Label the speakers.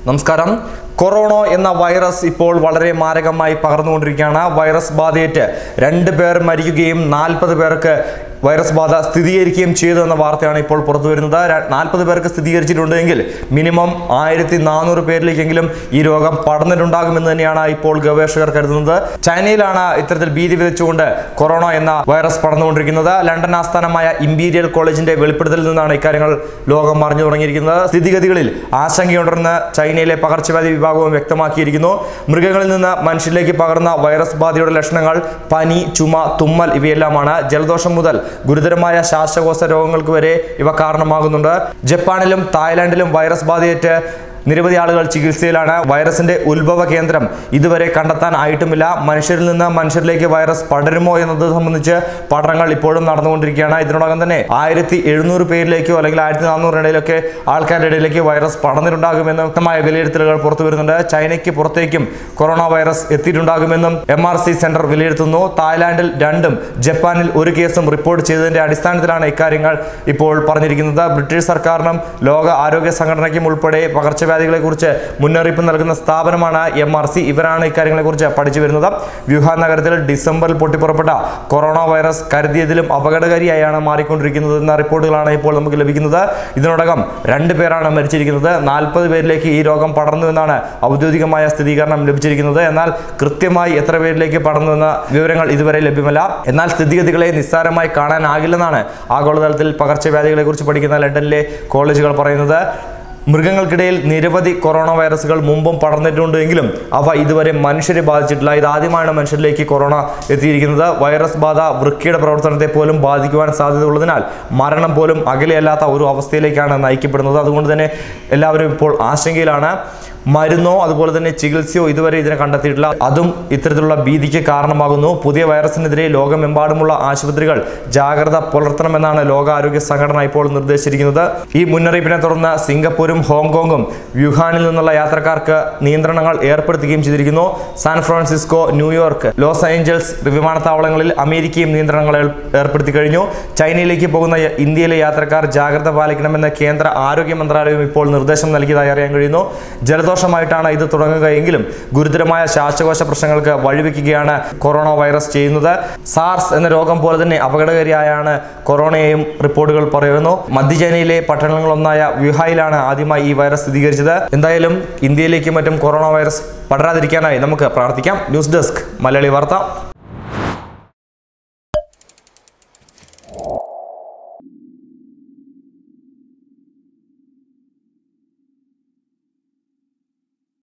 Speaker 1: നമസ്കാരം കൊറോണ എന്ന വൈറസ് ഇപ്പോൾ വളരെ മാരകമായി പകർന്നുകൊണ്ടിരിക്കുകയാണ് വൈറസ് ബാധയേറ്റ് രണ്ട് പേർ മരിക്കുകയും നാൽപ്പത് പേർക്ക് വൈറസ് ബാധ സ്ഥിരീകരിക്കുകയും ചെയ്തു എന്ന വാർത്തയാണ് ഇപ്പോൾ പുറത്തു വരുന്നത് നാൽപ്പത് പേർക്ക് സ്ഥിരീകരിച്ചിട്ടുണ്ടെങ്കിൽ മിനിമം ആയിരത്തി നാനൂറ് പേരിലേക്കെങ്കിലും ഈ രോഗം പടർന്നിട്ടുണ്ടാകുമെന്ന് തന്നെയാണ് ഇപ്പോൾ ഗവേഷകർ കരുതുന്നത് ചൈനയിലാണ് ഇത്തരത്തിൽ ഭീതി വിതച്ചുകൊണ്ട് കൊറോണ എന്ന വൈറസ് പടർന്നുകൊണ്ടിരിക്കുന്നത് ലണ്ടൻ ആസ്ഥാനമായ ഇമ്പീരിയൽ കോളേജിന്റെ വെളിപ്പെടുത്തലിൽ നിന്നാണ് ഇക്കാര്യങ്ങൾ ലോകം അറിഞ്ഞു തുടങ്ങിയിരിക്കുന്നത് സ്ഥിതിഗതികളിൽ ആശങ്കയുണ്ടെന്ന് ചൈനയിലെ പകർച്ചവ്യാധി വിഭാഗവും വ്യക്തമാക്കിയിരിക്കുന്നു മൃഗങ്ങളിൽ നിന്ന് മനുഷ്യരിലേക്ക് പകർന്ന വൈറസ് ബാധയുടെ ലക്ഷണങ്ങൾ പനി ചുമ തുമ്മൽ ഇവയെല്ലാമാണ് ജലദോഷം മുതൽ ഗുരുതരമായ ശ്വാസകോശ രോഗങ്ങൾക്ക് വരെ ഇവ കാരണമാകുന്നുണ്ട് ജപ്പാനിലും തായ്ലാന്റിലും വൈറസ് ബാധയേറ്റ് നിരവധി ആളുകൾ ചികിത്സയിലാണ് വൈറസിന്റെ ഉത്ഭവ കേന്ദ്രം ഇതുവരെ കണ്ടെത്താൻ ആയിട്ടുമില്ല മനുഷ്യരിൽ നിന്ന് മനുഷ്യരിലേക്ക് വൈറസ് പടരുമോ എന്നത് സംബന്ധിച്ച് പഠനങ്ങൾ ഇപ്പോഴും നടന്നുകൊണ്ടിരിക്കുകയാണ് ഇതിനോടകം തന്നെ ആയിരത്തി എഴുന്നൂറ് പേരിലേക്കോ അല്ലെങ്കിൽ ആയിരത്തി നാനൂറ് ഇടയിലൊക്കെ ആൾക്കാരുടെ ഇടയിലേക്ക് വൈറസ് പടർന്നിട്ടുണ്ടാകുമെന്ന് വ്യക്തമായ വിലയിരുത്തലുകൾ പുറത്തു വരുന്നുണ്ട് ചൈനയ്ക്ക് പുറത്തേക്കും കൊറോണ വൈറസ് എത്തിയിട്ടുണ്ടാകുമെന്നും എം ആർ സി സെന്റർ വിലയിരുത്തുന്നു തായ്ലാന്റിൽ രണ്ടും ജപ്പാനിൽ ഒരു കേസും റിപ്പോർട്ട് ചെയ്തതിന്റെ അടിസ്ഥാനത്തിലാണ് ഇക്കാര്യങ്ങൾ ഇപ്പോൾ പറഞ്ഞിരിക്കുന്നത് ബ്രിട്ടീഷ് സർക്കാരിനും ലോക ആരോഗ്യ സംഘടനയ്ക്കും ഉൾപ്പെടെ പകർച്ചവ്യാധികളെ കുറിച്ച് മുന്നറിയിപ്പ് നൽകുന്ന സ്ഥാപനമാണ് എം ആർ സി ഇവരാണ് ഇക്കാര്യങ്ങളെ കുറിച്ച് പഠിച്ചു വരുന്നത് വ്യൂഹാൻ നഗരത്തിൽ ഡിസംബറിൽ പൊട്ടിപ്പുറപ്പെട്ട കൊറോണ വൈറസ് കരുതിയതിലും അപകടകാരിയായാണ് മാറിക്കൊണ്ടിരിക്കുന്നത് എന്ന റിപ്പോർട്ടുകളാണ് ഇപ്പോൾ നമുക്ക് ലഭിക്കുന്നത് ഇതിനോടകം രണ്ട് പേരാണ് മരിച്ചിരിക്കുന്നത് നാൽപ്പത് പേരിലേക്ക് ഈ രോഗം പടർന്നു എന്നാണ് ഔദ്യോഗികമായ സ്ഥിരീകരണം ലഭിച്ചിരിക്കുന്നത് എന്നാൽ കൃത്യമായി എത്ര പേരിലേക്ക് പടർന്നു എന്ന വിവരങ്ങൾ ഇതുവരെ ലഭ്യമല്ല എന്നാൽ സ്ഥിതിഗതികളെ നിസ്സാരമായി കാണാനാകില്ലെന്നാണ് ആഗോളതലത്തിൽ പകർച്ചവ്യാധികളെ കുറിച്ച് പഠിക്കുന്ന ലണ്ടനിലെ കോളേജുകൾ പറയുന്നത് മൃഗങ്ങൾക്കിടയിൽ നിരവധി കൊറോണ വൈറസുകൾ മുമ്പും പടർന്നിട്ടുണ്ടെങ്കിലും അവ ഇതുവരെ മനുഷ്യരെ ബാധിച്ചിട്ടില്ല ഇതാദ്യമാണ് മനുഷ്യരിലേക്ക് കൊറോണ എത്തിയിരിക്കുന്നത് വൈറസ് ബാധ വൃക്കയുടെ പ്രവർത്തനത്തെ പോലും ബാധിക്കുവാൻ സാധ്യതയുള്ളതിനാൽ മരണം പോലും അകലെയല്ലാത്ത ഒരു അവസ്ഥയിലേക്കാണ് നയിക്കപ്പെടുന്നത് അതുകൊണ്ട് തന്നെ എല്ലാവരും ഇപ്പോൾ ആശങ്കയിലാണ് മരുന്നോ അതുപോലെ തന്നെ ചികിത്സയോ ഇതുവരെ ഇതിനെ കണ്ടെത്തിയിട്ടില്ല അതും ഇത്തരത്തിലുള്ള ഭീതിക്ക് കാരണമാകുന്നു പുതിയ വൈറസിനെതിരെ ലോകമെമ്പാടുമുള്ള ആശുപത്രികൾ ജാഗ്രത പുലർത്തണമെന്നാണ് ലോകാരോഗ്യ സംഘടന ഇപ്പോൾ നിർദ്ദേശിച്ചിരിക്കുന്നത് ഈ മുന്നറിയിപ്പിനെ തുടർന്ന് സിംഗപ്പൂരും ഹോങ്കോങ്ങും വ്യൂഹാനിൽ നിന്നുള്ള യാത്രക്കാർക്ക് നിയന്ത്രണങ്ങൾ ഏർപ്പെടുത്തുകയും ചെയ്തിരിക്കുന്നു San Francisco New York Los Angeles വിമാനത്താവളങ്ങളിൽ അമേരിക്കയും നിയന്ത്രണങ്ങൾ ഏർ- ഏർപ്പെടുത്തി കഴിഞ്ഞു ചൈനയിലേക്ക് പോകുന്ന യ- ഇന്ത്യയിലെ യാത്രക്കാർ ജാഗ്രത പാലിക്കണമെന്ന് കേന്ദ്ര ആരോഗ്യ മന്ത്രാലയം ഇപ്പോൾ നിർദ്ദേശം നൽകിയതായി അറിയാൻ കഴിയുന്നു ജലദോഷമായിട്ടാണ് ഇത് തുടങ്ങുകയെങ്കിലും ഗുരുതരമായ ശ്വാസകോശ പ്രശ്നങ്ങൾക്ക് വഴിവെക്കുകയാണ് കൊറോണ വൈറസ് ചെയ്യുന്നത് സാർസ് എന്ന രോഗം പോലെ തന്നെ അപകടകാരിയായാണ് കൊറോണയെയും റിപ്പോർട്ടുകൾ പറയുന്നു മധ്യ ചൈനയിലെ പട്ടണങ്ങളൊന്നായ വ്യൂഹായിലാണ് ആദ്യമായി ഈ വൈറസ് സ്ഥിരീകരിച്ചത് എന്തായാലും ഇന്ത്യയിലേക്കും മറ്റും കൊറോണ വൈറസ് പടരാതിരിക്കാനായി നമുക്ക് പ്രാർത്ഥിക്കാം ന്യൂസ് ഡെസ്ക് മലയാളി വാർത്ത